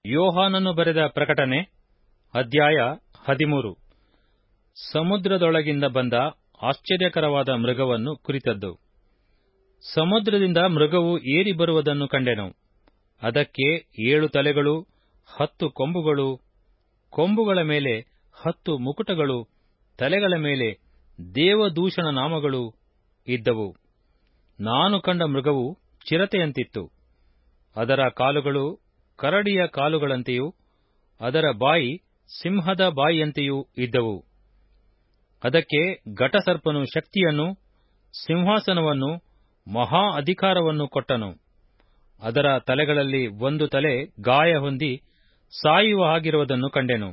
ಯೋಹಾನನು ಬರೆದ ಪ್ರಕಟಣೆ ಅಧ್ಯಾಯ ಹದಿಮೂರು ಸಮುದ್ರದೊಳಗಿಂದ ಬಂದ ಆಶ್ಚರ್ಯಕರವಾದ ಮೃಗವನ್ನು ಕುರಿತದ್ದು ಸಮುದ್ರದಿಂದ ಮೃಗವು ಏರಿ ಬರುವುದನ್ನು ಕಂಡೆನು ಅದಕ್ಕೆ ಏಳು ತಲೆಗಳು ಹತ್ತು ಕೊಂಬುಗಳು ಕೊಂಬುಗಳ ಮೇಲೆ ಹತ್ತು ಮುಕುಟಗಳು ತಲೆಗಳ ಮೇಲೆ ದೇವದೂಷಣ ನಾಮಗಳು ಇದ್ದವು ನಾನು ಕಂಡ ಮೃಗವು ಚಿರತೆಯಂತಿತ್ತು ಅದರ ಕಾಲುಗಳು ಕರಡಿಯ ಕಾಲುಗಳಂತೆಯೂ ಅದರ ಬಾಯಿ ಸಿಂಹದ ಬಾಯಿಯಂತೆಯೂ ಇದ್ದವು ಅದಕ್ಕೆ ಘಟಸರ್ಪನು ಶಕ್ತಿಯನ್ನು ಸಿಂಹಾಸನವನ್ನು ಮಹಾ ಅಧಿಕಾರವನ್ನು ಕೊಟ್ಟನು ಅದರ ತಲೆಗಳಲ್ಲಿ ಒಂದು ತಲೆ ಗಾಯ ಹೊಂದಿ ಸಾಯುವ ಹಾಗಿರುವುದನ್ನು ಕಂಡೆನು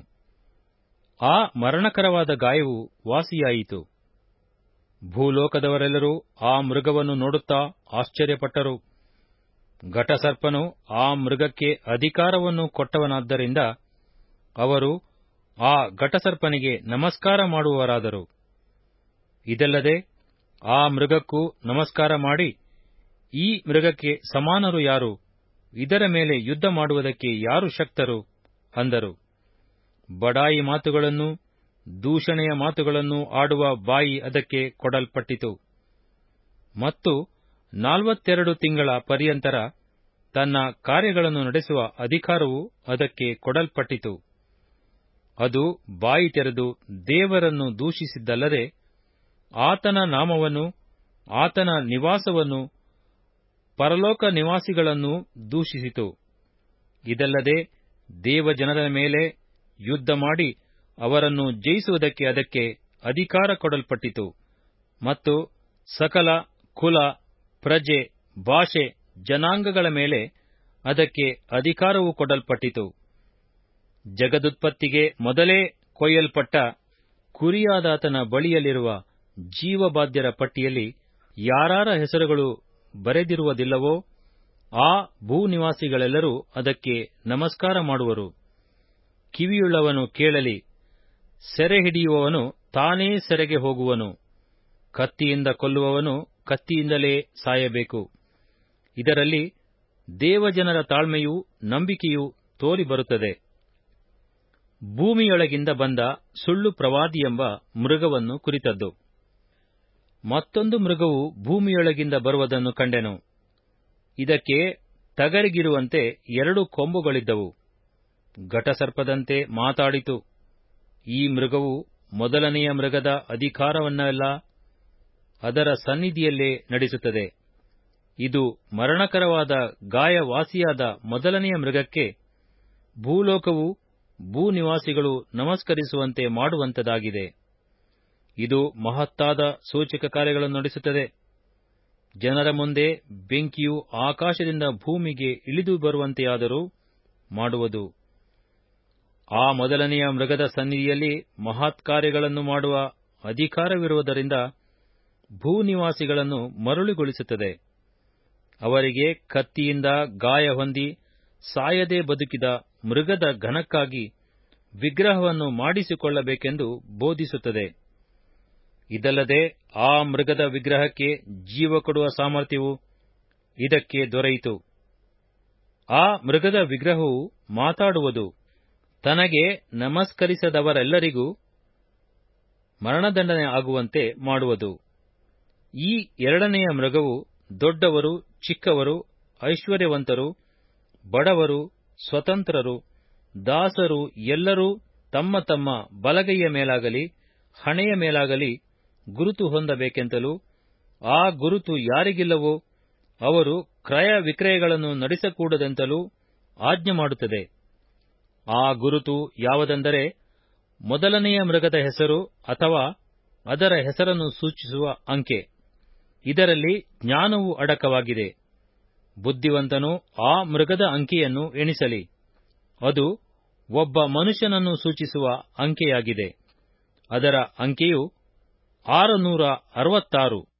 ಆ ಮರಣಕರವಾದ ಗಾಯವು ವಾಸಿಯಾಯಿತು ಭೂಲೋಕದವರೆಲ್ಲರೂ ಆ ಮೃಗವನ್ನು ನೋಡುತ್ತಾ ಆಶ್ಚರ್ಯಪಟ್ಟರು ಘಟಸರ್ಪನು ಆ ಮೃಗಕ್ಕೆ ಅಧಿಕಾರವನ್ನು ಕೊಟ್ಟವನಾದ್ದರಿಂದ ಅವರು ಆ ಘಟಸರ್ಪನಿಗೆ ನಮಸ್ಕಾರ ಮಾಡುವವರಾದರು ಇದಲ್ಲದೆ ಆ ಮೃಗಕ್ಕೂ ನಮಸ್ಕಾರ ಮಾಡಿ ಈ ಮೃಗಕ್ಕೆ ಸಮಾನರು ಯಾರು ಇದರ ಮೇಲೆ ಯುದ್ಧ ಮಾಡುವುದಕ್ಕೆ ಯಾರು ಶಕ್ತರು ಅಂದರು ಬಡಾಯಿ ಮಾತುಗಳನ್ನು ದೂಷಣೆಯ ಮಾತುಗಳನ್ನು ಆಡುವ ಬಾಯಿ ಅದಕ್ಕೆ ಕೊಡಲ್ಪಟ್ಟಿತು ಮತ್ತು ನಾಲ್ವತ್ತೆರಡು ತಿಂಗಳ ಪರ್ಯಂತರ ತನ್ನ ಕಾರ್ಯಗಳನ್ನು ನಡೆಸುವ ಅಧಿಕಾರವು ಅದಕ್ಕೆ ಕೊಡಲ್ಪಟ್ಟಿತು ಅದು ಬಾಯಿ ತೆರೆದು ದೇವರನ್ನು ದೂಷಿಸಿದ್ದಲ್ಲದೆ ಆತನ ನಾಮವನ್ನು ಆತನ ನಿವಾಸವನ್ನು ಪರಲೋಕ ನಿವಾಸಿಗಳನ್ನೂ ದೂಷಿಸಿತು ಇದಲ್ಲದೆ ದೇವಜನರ ಮೇಲೆ ಯುದ್ಧ ಮಾಡಿ ಅವರನ್ನು ಜಯಿಸುವುದಕ್ಕೆ ಅದಕ್ಕೆ ಅಧಿಕಾರ ಕೊಡಲ್ಪಟ್ಟಿತು ಮತ್ತು ಸಕಲ ಕುಲ ಪ್ರಜೆ ಭಾಷೆ ಜನಾಂಗಗಳ ಮೇಲೆ ಅದಕ್ಕೆ ಅಧಿಕಾರವು ಕೊಡಲ್ಪಟ್ಟಿತು ಜಗದುತ್ಪತ್ತಿಗೆ ಮೊದಲೇ ಕೊಯ್ಯಲ್ಪಟ್ಟ ಕುರಿಯಾದಾತನ ಬಳಿಯಲ್ಲಿರುವ ಜೀವಬಾಧ್ಯರ ಪಟ್ಟಿಯಲ್ಲಿ ಯಾರಾರ ಹೆಸರುಗಳು ಬರೆದಿರುವುದಿಲ್ಲವೋ ಆ ಭೂನಿವಾಸಿಗಳೆಲ್ಲರೂ ಅದಕ್ಕೆ ನಮಸ್ಕಾರ ಮಾಡುವರು ಕಿವಿಯುಳ್ಳವನು ಕೇಳಲಿ ಸೆರೆ ಹಿಡಿಯುವವನು ತಾನೇ ಸೆರೆಗೆ ಹೋಗುವನು ಕತ್ತಿಯಿಂದ ಕೊಲ್ಲುವವನು ಕತ್ತಿಯಿಂದಲೇ ಸಾಯಬೇಕು ಇದರಲ್ಲಿ ದೇವಜನರ ತಾಳ್ಮೆಯೂ ನಂಬಿಕೆಯೂ ತೋರಿಬರುತ್ತದೆ ಭೂಮಿಯೊಳಗಿಂದ ಬಂದ ಸುಳ್ಳು ಪ್ರವಾದಿಯೆಂಬ ಮೃಗವನ್ನು ಕುರಿತದ್ದು ಮತ್ತೊಂದು ಮೃಗವು ಭೂಮಿಯೊಳಗಿಂದ ಬರುವುದನ್ನು ಕಂಡೆನು ಇದಕ್ಕೆ ಟಗರಿಗಿರುವಂತೆ ಎರಡು ಕೊಂಬುಗಳಿದ್ದವು ಘಟಸರ್ಪದಂತೆ ಮಾತಾಡಿತು ಈ ಮೃಗವು ಮೊದಲನೆಯ ಮೃಗದ ಅಧಿಕಾರವನ್ನೆಲ್ಲ ಅದರ ಸನ್ನಿಧಿಯಲ್ಲೇ ನಡೆಸುತ್ತದೆ ಇದು ಮರಣಕರವಾದ ಗಾಯವಾಸಿಯಾದ ಮೊದಲನೆಯ ಮೃಗಕ್ಕೆ ಭೂಲೋಕವು ಭೂನಿವಾಸಿಗಳು ನಮಸ್ಕರಿಸುವಂತೆ ಮಾಡುವಂತದಾಗಿದೆ ಇದು ಮಹತ್ತಾದ ಸೂಚಕ ಕಾರ್ಯಗಳನ್ನು ನಡೆಸುತ್ತದೆ ಜನರ ಮುಂದೆ ಬೆಂಕಿಯು ಆಕಾಶದಿಂದ ಭೂಮಿಗೆ ಇಳಿದು ಬರುವಂತೆಯಾದರೂ ಮಾಡುವುದು ಆ ಮೊದಲನೆಯ ಮೃಗದ ಸನ್ನಿಧಿಯಲ್ಲಿ ಮಹತ್ ಕಾರ್ಯಗಳನ್ನು ಮಾಡುವ ಅಧಿಕಾರವಿರುವುದರಿಂದ ಭೂನಿವಾಸಿಗಳನ್ನು ಮರುಳುಗೊಳಿಸುತ್ತದೆ ಅವರಿಗೆ ಕತ್ತಿಯಿಂದ ಗಾಯ ಹೊಂದಿ ಸಾಯದೆ ಬದುಕಿದ ಮೃಗದ ಘನಕ್ಕಾಗಿ ವಿಗ್ರಹವನ್ನು ಮಾಡಿಸಿಕೊಳ್ಳಬೇಕೆಂದು ಬೋಧಿಸುತ್ತದೆ ಇದಲ್ಲದೆ ಆ ಮೃಗದ ವಿಗ್ರಹಕ್ಕೆ ಜೀವ ಕೊಡುವ ಸಾಮರ್ಥ್ಯವು ಇದಕ್ಕೆ ದೊರೆಯಿತು ಆ ಮೃಗದ ವಿಗ್ರಹವು ಮಾತಾಡುವುದು ತನಗೆ ನಮಸ್ಕರಿಸದವರೆಲ್ಲರಿಗೂ ಮರಣದಂಡನೆ ಆಗುವಂತೆ ಮಾಡುವುದು ಈ ಎರಡನೆಯ ಮೃಗವು ದೊಡ್ಡವರು ಚಿಕ್ಕವರು ಐಶ್ವರ್ಯವಂತರು ಬಡವರು ಸ್ವತಂತ್ರರು ದಾಸರು ಎಲ್ಲರೂ ತಮ್ಮ ತಮ್ಮ ಬಲಗೈಯ ಮೇಲಾಗಲಿ ಹಣೆಯ ಮೇಲಾಗಲಿ ಗುರುತು ಹೊಂದಬೇಕೆಂತಲೂ ಆ ಗುರುತು ಯಾರಿಗಿಲ್ಲವೋ ಅವರು ಕ್ರಯ ವಿಕ್ರಯಗಳನ್ನು ನಡೆಸಕೂಡದೆಂತಲೂ ಆಜ್ಞೆ ಮಾಡುತ್ತದೆ ಆ ಗುರುತು ಯಾವುದೆಂದರೆ ಮೊದಲನೆಯ ಮೃಗದ ಹೆಸರು ಅಥವಾ ಅದರ ಹೆಸರನ್ನು ಸೂಚಿಸುವ ಅಂಕೆ ಇದರಲ್ಲಿ ಜ್ಞಾನವು ಅಡಕವಾಗಿದೆ ಬುದ್ಧಿವಂತನು ಆ ಮೃಗದ ಅಂಕೆಯನ್ನು ಎಣಿಸಲಿ ಅದು ಒಬ್ಬ ಮನುಷ್ಯನನ್ನು ಸೂಚಿಸುವ ಅಂಕೆಯಾಗಿದೆ ಅದರ ಅಂಕೆಯು ಆರುನೂರ ಅರವತ್ತಾರು